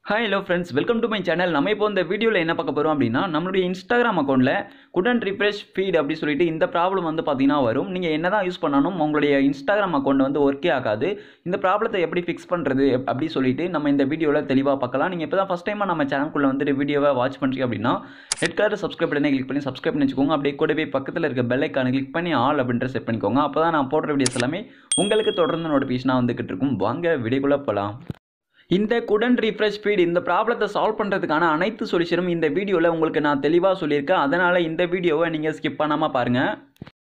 hi hello friends welcome to my channel நம்ம இப்போ இந்த வீடியோவில் என்ன பார்க்க போகிறோம் அப்படின்னா நம்மளுடைய இன்ஸ்டாகிராம் அக்கௌண்ட்டில் குடன் ரிஃப்ரெஷ் ஃபீட் அப்படி சொல்லிட்டு இந்த ப்ராப்ளம் வந்து பார்த்தீங்கன்னா வரும் நீங்கள் என்ன தான் யூஸ் பண்ணாலும் உங்களுடைய இன்ஸ்டாகிராம் அக்கௌண்ட் வந்து ஒர்க்கே ஆகாது இந்த ப்ராப்ளத்தை எப்படி ஃபிக்ஸ் பண்ணுறது அப்படி சொல்லிட்டு நம்ம இந்த வீடியோவில் தெளிவாக பார்க்கலாம் நீங்கள் இப்போ தான் ஃபஸ்ட் டைமாக நம்ம சேனலுக்குள்ளே வந்துட்டு வீடியோவை வாட்ச் பண்ணுறீங்க அப்படின்னா ரெட் கலர் சப்ஸ்கிரைப் பண்ணி கிளிக் பண்ணி சப்ஸ்கிரைப் பண்ணி வச்சுக்கோங்க அப்படியே கூடவே பக்கத்தில் இருக்க பெல் ஐக்கானை கிளிக் பண்ணி ஆல் அப்படின்ற செட் பண்ணிக்கோங்க அப்போ தான் நான் போடுற வீடியோஸ் எல்லாமே உங்களுக்கு தொடர்ந்து நோட்டிஃபிகேஷனாக வந்துக்கிட்டு இருக்கும் வாங்க வீடியோக்குள்ளே போகலாம் இந்த குடன் ரீஃப்ரெஷ் ஸ்பீட் இந்த ப்ராப்ளத்தை சால்வ் பண்ணுறதுக்கான அனைத்து சொல்யூஷனும் இந்த வீடியோவில் உங்களுக்கு நான் தெளிவாக சொல்லியிருக்கேன் அதனால் இந்த வீடியோவை நீங்கள் ஸ்கிப் பண்ணாமல் பாருங்கள்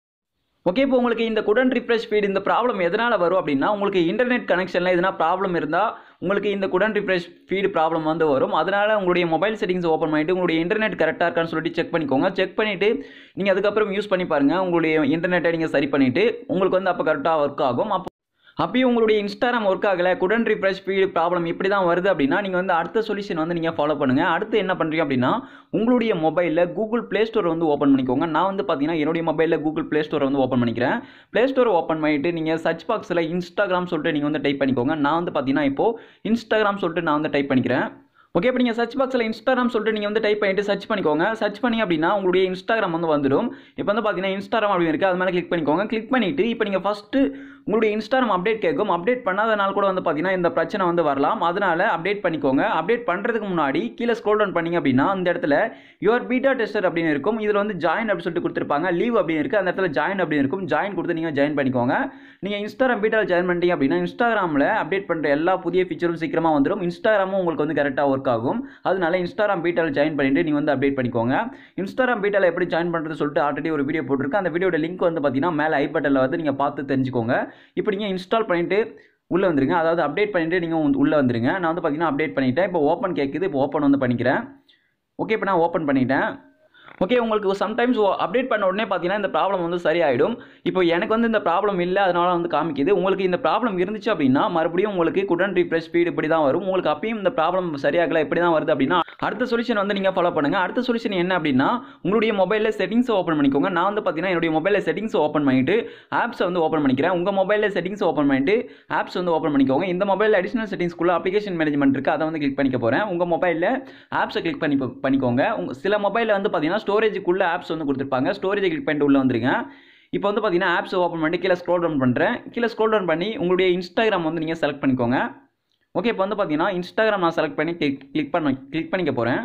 ஓகே இப்போ உங்களுக்கு இந்த குடன் ரிஃப்ரெஷ் ஸ்பீட் இந்த ப்ராப்ளம் எதனால் வரும் அப்படின்னா உங்களுக்கு இன்டர்நெட் கனெக்ஷனில் எதனா ப்ராப்ளம் இருந்தால் உங்களுக்கு இந்த குடன் ரிஃப்ரெஷ் ஸ்பீடு ப்ராப்ளம் வந்து வரும் அதனால் உங்களுடைய மொபைல் செட்டிங்ஸ் ஓப்பன் பண்ணிவிட்டு உங்களுடைய இன்டர்நெட் கரெக்டாக இருக்கான்னு சொல்லிட்டு செக் பண்ணிக்கோங்க செக் பண்ணிவிட்டு நீங்கள் அதுக்கப்புறம் யூஸ் பண்ணி பாருங்கள் உங்களுடைய இன்டர்நெட்டை நீங்கள் சரி பண்ணிவிட்டு உங்களுக்கு வந்து அப்போ கரெக்டாக ஒர்க் ஆகும் அப்போ அப்பயும் உங்களுடைய இன்ஸ்டாகிராம் ஒர்க் ஆகலை குடன் ரிஃப்ரெஷ் ஸ்பீடு ப்ராப்ளம் இப்படி தான் வருது அப்படின்னா நீங்கள் வந்து அடுத்த சொல்யூஷன் வந்து நீங்கள் ஃபாலோ பண்ணுங்கள் அடுத்து என்ன பண்ணுறீங்க அப்படின்னா உங்களுடைய மொபைலில் கூகுள் ப்ளே ஸ்டோர் வந்து ஓப்பன் பண்ணிக்கோங்க நான் வந்து பார்த்தீங்கன்னா என்னுடைய மொபைலில் கூகுள் ப்ளே ஸ்டோர் வந்து ஓப்பன் பண்ணிக்கிறேன் ப்ளே ஸ்டோர் ஓப்பன் பண்ணிட்டு நீங்கள் சர்ச் பாக்ஸில் இன்ஸ்டாகிராம் சொல்லிட்டு நீங்கள் வந்து டைப் பண்ணிக்கோங்க நான் வந்து பார்த்தீங்கன்னா இப்போது இன்ஸ்டாகிராம் சொல்லிட்டு நான் வந்து டைப் பண்ணிக்கிறேன் ஓகே இப்போ நீங்கள் சர்ச் பாக்ஸில் இன்ஸ்டாகிராம் சொல்லிட்டு நீங்கள் வந்து டைப் பண்ணிட்டு சர்ச் பண்ணிக்கோங்க சர்ச் பண்ணி அப்படின்னா உங்களுடைய இன்ஸ்டாகிராம் வந்து வந்துடும் இப்போ வந்து பார்த்தீங்கன்னா இன்ஸ்டாகிராம் அப்படின்னு இருக்குது அது மேலே கிளிக் பண்ணிக்கோங்க கிளிக் பண்ணிவிட்டு இப்போ நீங்கள் ஃபஸ்ட்டு உங்களுடைய இன்ஸ்டாகிராம் அப்டேட் கேட்கும் அப்டேட் பண்ணாதனால கூட வந்து பார்த்தீங்கன்னா இந்த பிரச்சனை வந்து வரலாம் அதனால் அப்டேட் பண்ணிக்கோங்க அப்டேட் பண்ணுறதுக்கு முன்னாடி கீழே ஸ்க்ரோல் டவுன் பண்ணிங்க அப்படின்னா அந்த இடத்துல யுவர் பீட்டா டெஸ்டர் அப்படின்னு இருக்கும் இதில் வந்து ஜாயின் அப்படின்னு சொல்லிட்டு கொடுத்துருப்பாங்க லீவ் அப்படின்னு இருக்குது அந்த இடத்துல ஜாயின் அப்படின்னு இருக்கும் ஜாயின் கொடுத்து நீங்கள் ஜாயின் பண்ணிக்கோங்க நீங்கள் இன்ஸ்டாகிராம் பீட்டாவில் ஜாயின் பண்ணிட்டீங்க அப்படின்னா இன்ஸ்டாகிராமில் அப்டேட் பண்ணுற எல்லா புதிய ஃபீச்சரும் சீக்கிரமாக வந்துடும் இன்ஸ்டாகிராமும் உங்களுக்கு வந்து கரெக்டாக ஒர்க் ஆகும் அதனால இன்ஸ்டாகிராம் பீட்டாவில் ஜாயின் பண்ணிட்டு நீங்கள் வந்து அப்டேட் பண்ணிக்கோங்க இன்ஸ்டாகிராம் பீட்டாவில் எப்படி ஜாயின் பண்ணுறது சொல்லிட்டு ஆல்ரெடி ஒரு வீடியோ போட்டிருக்கேன் அந்த வீடியோட லிங்க் வந்து பார்த்தீங்கன்னா மேலே ஐ பட்டனில் வந்து நீங்கள் பார்த்து தெரிஞ்சுக்கோங்க இப்போ நீங்கள் இன்ஸ்டால் பண்ணிவிட்டு உள்ளே வந்துருங்க அதாவது அப்டேட் பண்ணிவிட்டு நீங்கள் உள்ளே வந்துருங்க நான் வந்து பார்த்தீங்கன்னா அப்டேட் பண்ணிட்டேன் இப்போ ஓப்பன் கேட்குது இப்போ ஓப்பன் வந்து பண்ணிக்கிறேன் ஓகே இப்போ நான் ஓப்பன் பண்ணிட்டேன் ஓகே உங்களுக்கு சம்டைம்ஸ் அப்டேட் பண்ண உடனே பார்த்தீங்கன்னா இந்த ப்ராப்ளம் வந்து சரியாயிடும் இப்போ எனக்கு வந்து இந்த ப்ராப்ளம் இல்லை அதனால வந்து காமிக்குது உங்களுக்கு இந்த ப்ராப்ளம் இருந்துச்சு அப்படின்னா மறுபடியும் உங்களுக்கு குடன் ரீஃப்ரெஷ் ஸ்பீடு இப்படி தான் வரும் உங்களுக்கு அப்பயும் இந்த ப்ராப்ளம் சரியாகல எப்படி தான் வருது அப்படின்னா அடுத்த சொல்யூஷன் வந்து நீங்கள் ஃபாலோ பண்ணுங்கள் அடுத்த சொல்யூஷன் என்ன அப்படின்னா உங்களுடைய மொபைலில் செட்டிங்ஸ் ஓப்பன் பண்ணிக்கோங்க நான் வந்து பார்த்தீங்கன்னா என்னுடைய மொபைலில் செட்டிங்ஸ் ஓப்பன் பண்ணிட்டு ஆப்ஸை வந்து ஓப்பன் பண்ணிக்கிறேன் உங்கள் மொபைலில் செட்டிங்ஸ் ஓப்பன் பண்ணிட்டு ஆப்ஸ் வந்து ஓப்பன் பண்ணிக்கோங்க இந்த மொபைலில் அடிஷனல் செட்டிங்ஸ்க்குள்ள அப்ளிகேஷன் மேனேஜ்மெண்ட் இருக்குது அதை வந்து கிளிக் பண்ணிக்க போகிறேன் உங்கள் மொபைலில் ஆப்ஸை கிளிக் பண்ணி பண்ணிக்கோங்க உங்க சில மொபைலில் வந்து பார்த்தீங்கன்னா ஸ்டோரேஜுக்குள்ள ஆப்ஸ் வந்து கொடுத்துருப்பாங்க ஸ்டோரேஜை கிளிக் பண்ணிட்டு உள்ளே வந்துருங்க இப்போ வந்து பார்த்தீங்கன்னா ஆப்ஸ் ஓப்பன் பண்ணிட்டு கீழே ஸ்க்ரோல் டவுன் பண்ணுறேன் கீழே ஸ்க்ரோல் டவுன் பண்ணி உங்களுடைய இன்ஸ்டாகிராம் வந்து நீங்கள் செலக்ட் பண்ணிக்கோங்க ஓகே இப்போ வந்து பார்த்தீங்கன்னா இன்ஸ்டாகிராம் நான் செலக்ட் பண்ணி கிளிக் கிளிக் பண்ண கிளிக் பண்ணிக்க போகிறேன்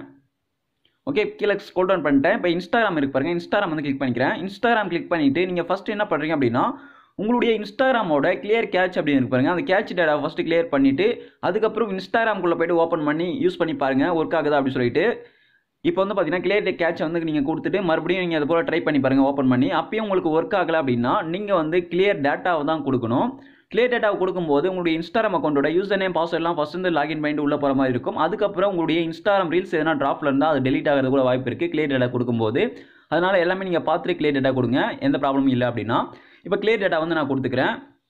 ஓகே கீழே ஸ்க்ரோல் டவுன் பண்ணிட்டேன் இப்போ இன்ஸ்டாகிராம் இருக்கு பாருங்க இன்ஸ்டாகிராம் வந்து கிளிக் பண்ணிக்கிறேன் இன்ஸ்டாகிராம் கிளிக் பண்ணிவிட்டு நீங்கள் ஃபஸ்ட்டு என்ன பண்ணுறீங்க அப்படின்னா உங்களுடைய இன்ஸ்டாகிராமோட கிளியர் கேட்ச் அப்படின்னு இருக்கு பாருங்க அந்த கேட்ச் டேட்டா ஃபஸ்ட்டு கிளியர் பண்ணிவிட்டு அதுக்கப்புறம் இன்ஸ்டாகிராம்குள்ளே போய்ட்டு ஓப்பன் பண்ணி யூஸ் பண்ணி பாருங்கள் ஒர்க் ஆகுதா அப்படின்னு சொல்லிட்டு இப்போ வந்து பார்த்தீங்கன்னா கிளியர் கேட்ச் வந்து நீங்கள் கொடுத்துட்டு மறுபடியும் நீங்கள் அது போல் ட்ரை பண்ணி பாருங்கள் ஓப்பன் பண்ணி அப்பயும் உங்களுக்கு ஒர்க் ஆகலை அப்படின்னா நீங்கள் வந்து கிளியர் டேட்டாவை தான் கொடுக்கணும் கிளியர் டேட்டாவை கொடுக்கும்போது உங்களுடைய இன்ஸ்டாகிராம் அக்கௌண்ட்டோட யூசர் நேம் பாஸ்வேர்ட்லாம் ஃபஸ்ட் வந்து லாகின் பண்ணிட்டு உள்ள போகிற மாதிரி இருக்கும் அதுக்கப்புறம் உங்களுடைய இன்ஸ்டாகிராம் ரீல்ஸ் எதனா ட்ராப்ல இருந்தால் அது டெலிட் ஆகிறது கூட வாய்ப்பு இருக்குது கிளியர் டேட்டா கொடுக்கும்போது அதனால் எல்லாமே நீங்கள் பார்த்துட்டு கிளியர் டேட்டா கொடுங்க எந்த ப்ராப்ளமும் இல்லை அப்படின்னா இப்போ கிளியர் டேட்டா வந்து நான் கொடுத்துக்கிறேன்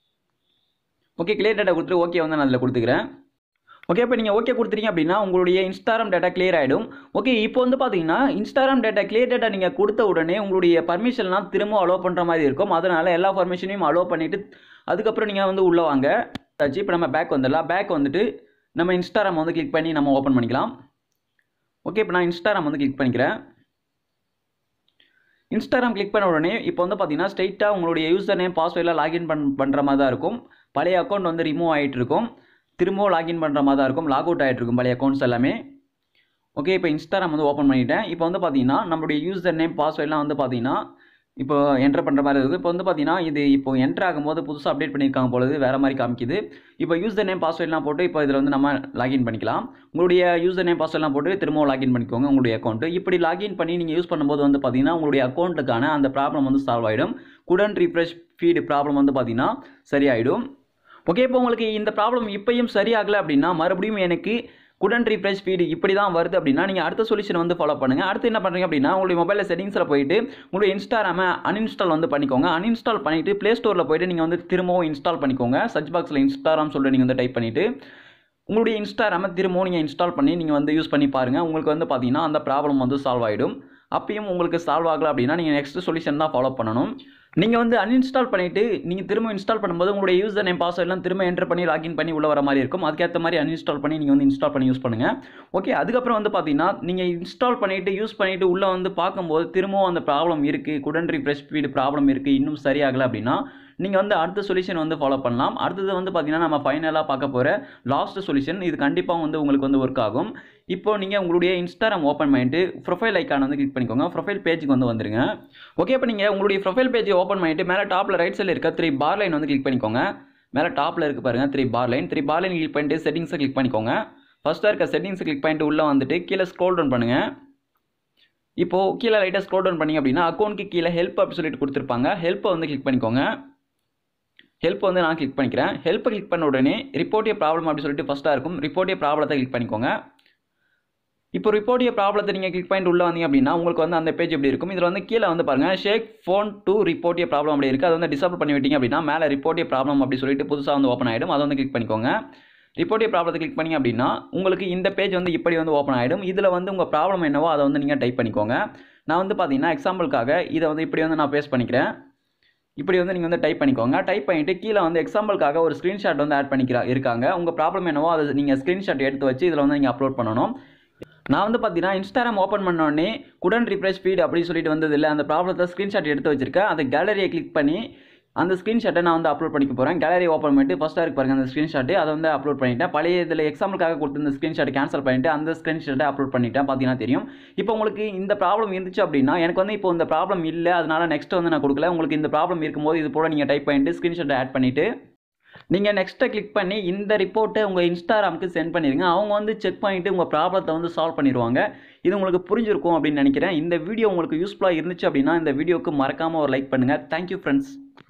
ஓகே கிளியர் டேட்டா கொடுத்துட்டு ஓகே வந்து நான் அதில் கொடுத்துக்கிறேன் ஓகே இப்போ நீங்கள் ஓகே கொடுத்துட்டீங்க அப்படின்னா உங்களுடைய இன்ஸ்டாகிராம் டேட்டா கிளியர் ஆகிடும் ஓகே இப்போ வந்து பார்த்தீங்கன்னா இன்ஸ்டாகிராம் டேட்டா கிளியர் டேட்டா நீங்கள் கொடுத்த உடனே உங்களுடைய பர்மிஷன்லாம் திரும்ப அலோவ் பண்ணுற மாதிரி இருக்கும் அதனால் எல்லா பர்மிஷனையும் அலோவ் பண்ணிவிட்டு அதுக்கப்புறம் நீங்கள் வந்து உள்ளே வாங்க ஆச்சு இப்போ நம்ம பேக் வந்துடலாம் பேக் வந்துட்டு நம்ம இன்ஸ்டாகிராம் வந்து கிளிக் பண்ணி நம்ம ஓப்பன் பண்ணிக்கலாம் ஓகே இப்போ நான் இன்ஸ்டாகிராம் வந்து கிளிக் பண்ணிக்கிறேன் இன்ஸ்டாகிராம் கிளிக் பண்ண உடனே இப்போ வந்து பார்த்தீங்கன்னா ஸ்ட்ரைட்டாக உங்களுடைய யூசர் நேம் பாஸ்வேர்டில் லாகின் பண் பண்ணுற மாதிரி தான் இருக்கும் பழைய அக்கௌண்ட் வந்து ரிமூவ் ஆகிட்டு இருக்கும் திரும்பவும் லாகின் பண்ணுற மாதிரி தான் இருக்கும் லாக் அவுட் ஆகிட்டு இருக்கும் பழைய அக்கௌண்ட்ஸ் எல்லாமே ஓகே இப்போ இன்ஸ்டாகிராம் வந்து ஓப்பன் பண்ணிட்டேன் இப்போ வந்து பார்த்தீங்கன்னா நம்மளுடைய யூசர் நேம் பாஸ்வேர்ட்லாம் வந்து பார்த்தீங்கன்னா இப்போ என்டர் பண்ணுற மாதிரி இருக்குது இப்போ வந்து பார்த்தீங்கன்னா இது இப்போ என்டர் ஆகும்போது புதுசாக அப்டேட் பண்ணியிருக்காங்க பொழுது வேறு மாதிரி காமிக்குது இப்போ யூசர் நேம் பாஸ்வேர்ட்லாம் போட்டு இப்போ இதில் வந்து நம்ம லாகின் பண்ணிக்கலாம் உங்களுடைய யூசர் நேம் பாஸ்வேர்ட்லாம் போட்டு திரும்பவும் லாகின் பண்ணிக்கோங்க உங்களுடைய அக்கௌண்ட்டு இப்படி லாகின் பண்ணி நீங்கள் யூஸ் பண்ணும்போது வந்து பார்த்தீங்கன்னா உங்களுடைய அக்கௌண்ட்டுக்கான அந்த ப்ராப்ளம் வந்து சால்வ் ஆகிடும் குடன் ரீஃப்ரெஷ் ஃபீடு ப்ராப்ளம் வந்து பார்த்தீங்கன்னா சரியாயிடும் ஓகே இப்போ உங்களுக்கு இந்த ப்ராப்ளம் இப்பயும் சரியாகலை அப்படின்னா மறுபடியும் எனக்கு குடன் ரீஃப்ரெஷ் ஸ்பீடு இப்படி தான் வருது அப்படின்னா நீங்கள் அடுத்த சொல்யூஷன் வந்து ஃபாலோ பண்ணுங்கள் அடுத்து என்ன பண்ணுறீங்க அப்படின்னா உங்களுடைய மொபைலில் செட்டிங்ஸில் போயிட்டு உங்களுடைய இன்ஸ்டாகிராமை அன்இன்ஸ்டால் வந்து பண்ணிக்கோங்க அன்இன்ஸ்டால் பண்ணிவிட்டு ப்ளே ஸ்டோரில் போயிட்டு நீங்கள் வந்து திரும்பவும் இன்ஸ்டால் பண்ணிக்கோங்க சர்ச் பாக்ஸில் இன்ஸ்டாகிராம் சொல்லிட்டு நீங்கள் வந்து டைப் பண்ணிவிட்டு உங்களுடைய இன்ஸ்டாகிராமை திரும்பவும் நீங்கள் இன்ஸ்டால் பண்ணி நீங்கள் வந்து யூஸ் பண்ணி பாருங்கள் உங்களுக்கு வந்து பார்த்தீங்கன்னா அந்த ப்ராப்ளம் வந்து சால்வ் ஆகிடும் அப்பயும் உங்களுக்கு சால்வ் ஆகலை அப்படின்னா நீங்கள் நெக்ஸ்ட் சொல்யூஷன் தான் ஃபாலோ பண்ணணும் நீங்கள் வந்து அன்இன்ஸ்டால் பண்ணிவிட்டு நீங்கள் திரும்ப இன்ஸ்டால் பண்ணும்போது உங்களுடைய யூசர் நேம் பாஸ்வேர்ட் எல்லாம் திரும்ப என்டர் பண்ணி லாகின் பண்ணி உள்ள வர மாதிரி இருக்கும் அதுக்கேற்ற மாதிரி அன்இன்ஸ்டால் பண்ணி நீங்கள் வந்து இன்ஸ்டால் பண்ணி யூஸ் பண்ணுங்கள் ஓகே அதுக்கப்புறம் வந்து பார்த்தீங்கன்னா நீங்கள் இன்ஸ்டால் பண்ணிவிட்டு யூஸ் பண்ணிவிட்டு உள்ளே வந்து பார்க்கும்போது திரும்பவும் அந்த ப்ராப்ளம் இருக்குது குடன் ரீஃப்ரெஷ் ஸ்பீடு ப்ராப்ளம் இருக்குது இன்னும் சரியாகலை அப்படின்னா நீங்கள் வந்து அடுத்த சொல்யூஷன் வந்து ஃபாலோ பண்ணலாம் அடுத்தது வந்து பார்த்தீங்கன்னா நம்ம ஃபைனலாக பார்க்க போகிற லாஸ்ட் சொல்யூஷன் இது கண்டிப்பாக வந்து உங்களுக்கு வந்து ஒர்க் ஆகும் இப்போ நீங்கள் உங்களுடைய இன்ஸ்டாகிராம் ஓப்பன் பண்ணிட்டு ப்ரொஃபைல் ஐக்கான் வந்து கிளிக் பண்ணிக்கோங்க ப்ரொஃபைல் பேஜுக்கு வந்து வந்துருங்க ஓகே இப்போ நீங்கள் உங்களுடைய ப்ரொஃபைல் பேஜை ஓப்பன் பண்ணிட்டு மேலே டாப்பில் ரைட் சைடில் இருக்க த்ரீ பார் லைன் வந்து கிளிக் பண்ணிக்கோங்க மேலே டாப்பில் இருக்கு பாருங்கள் three bar line three bar line click பண்ணிட்டு செட்டிங்ஸை கிளிக் பண்ணிக்கோங்க ஃபஸ்ட்டாக இருக்க செட்டிங்ஸை கிளிக் பண்ணிட்டு உள்ளே வந்துட்டு கீழே ஸ்க்ரோல் டவுன் பண்ணுங்கள் இப்போது கீழே லைட்டாக ஸ்க்ரோல் டவுன் பண்ணிங்க அப்படின்னா அக்கௌண்ட்க்கு கீழே ஹெல்ப் அப்படி சொல்லிட்டு கொடுத்துருப்பாங்க ஹெல்ப்பை வந்து கிளிக் பண்ணிக்கோங்க ஹெல்ப் வந்து நான் கிளிக் பண்ணிக்கிறேன் ஹெல்ப்பை கிளிக் பண்ண உடனே ரிப்போர்ட் ப்ராப்ளம் அப்படி சொல்லிட்டு ஃபஸ்ட்டாக இருக்கும் ரிப்போர்ட் ப்ராப்ளத்தை கிளிக் பண்ணிக்கோங்க இப்போ ரிப்போர்ட் ப்ராப்ளத்தை நீங்கள் கிளிக் பண்ணிட்டு உள்ளே வந்தீங்க அப்படின்னா உங்களுக்கு வந்து அந்த பேஜ் எப்படி இருக்கும் இதில் வந்து கீழே வந்து பாருங்கள் shake phone to report problem அப்படி இருக்குது அதை வந்து டிசபிள் பண்ணி விட்டீங்க அப்படின்னா மேலே ரிப்போர்ட் ப்ராப்ளம் அப்படி சொல்லிட்டு புதுசாக வந்து ஓப்பன் ஆகிடும் அதை வந்து கிளிக் பண்ணிக்கோங்க ரிப்போர்ட் ப்ராப்ளத்தை கிளிக் பண்ணி அப்படின்னா உங்களுக்கு இந்த பேஜ் வந்து இப்படி வந்து ஓப்பன் ஆகிடும் இதில் வந்து உங்கள் ப்ராப்ளம் என்னவோ அதை வந்து நீங்கள் டைப் பண்ணிக்கோங்க நான் வந்து பார்த்தீங்கன்னா எக்ஸாம்பிளுக்காக இதை வந்து இப்படி வந்து நான் பேஸ்ட் பண்ணிக்கிறேன் இப்படி வந்து நீங்கள் வந்து டைப் பண்ணிக்கோங்க டைப் பண்ணிவிட்டு கீழே வந்து எக்ஸாம்பிளுக்காக ஒரு ஸ்க்ரீன்ஷாட் வந்து ஆட் பண்ணிக்கிறா இருக்காங்க உங்கள் ப்ராப்ளம் என்னவோ அதை நீங்கள் ஸ்க்ரீன்ஷாட் எடுத்து வச்சு இதில் வந்து நீங்கள் அப்லோட் பண்ணணும் நான் வந்து பார்த்தீங்கன்னா இன்ஸ்டாகிராம் ஓப்பன் பண்ணோடனே குடன் ரிஃப்ரெஷ் ஃபீட் அப்படின்னு சொல்லிட்டு வந்தது இல்லை அந்த ப்ராப்ளத்தை ஸ்க்ரீன்ஷாட் எடுத்து வச்சிருக்கேன் அந்த கேலரியை கிளிக் பண்ணி அந்த ஸ்க்ரீன்ஷாட்டை நான் வந்து அப்லோட் பண்ணிக்க போகிறேன் கேலரி ஓப்பன் பண்ணிட்டு ஃபஸ்ட்டாக இருக்கு பாருங்க அந்த ஸ்க்ரீன்ஷாட் அதை வந்து அப்லோட் பண்ணிட்டேன் பழைய இதில் எக்ஸாம்பிளுக்காக கொடுத்த ஸ்க்ரீன்ஷாட் கேன்சல் பண்ணிட்டு அந்த ஸ்க்ரீன்ஷாட்டை அப்லோட் பண்ணிட்டேன் பார்த்தீங்கன்னா தெரியும் இப்போ உங்களுக்கு இந்த ப்ராப்ளம் இருந்துச்சு அப்படின்னா எனக்கு வந்து இப்போ இந்த ப்ராப்ளம் இல்லை அதனால நெக்ஸ்ட் வந்து நான் கொடுக்கல உங்களுக்கு இந்த ப்ராப்ளம் இருக்கும்போது இது போல நீங்கள் டைப் பண்ணிட்டு ஸ்க்ரீன்ஷாட்டை ஆட் பண்ணிவிட்டு நீங்கள் நெக்ஸ்ட்டை கிளிக் பண்ணி இந்த ரிப்போர்ட்டை உங்கள் இன்ஸ்டாகிராமுக்கு சென்ட் பண்ணிடுங்க அவங்க வந்து செக் பண்ணிவிட்டு உங்கள் ப்ராப்ளத்தை வந்து சால்வ் பண்ணிடுவாங்க இது உங்களுக்கு புரிஞ்சிருக்கும் அப்படின்னு நினைக்கிறேன் இந்த வீடியோ உங்களுக்கு யூஸ்ஃபுல்லாக இருந்துச்சு அப்படின்னா இந்த வீடியோக்கு மறக்காமல் ஒரு லைக் பண்ணுங்கள் தேங்க்யூ ஃப்ரெண்ட்ஸ்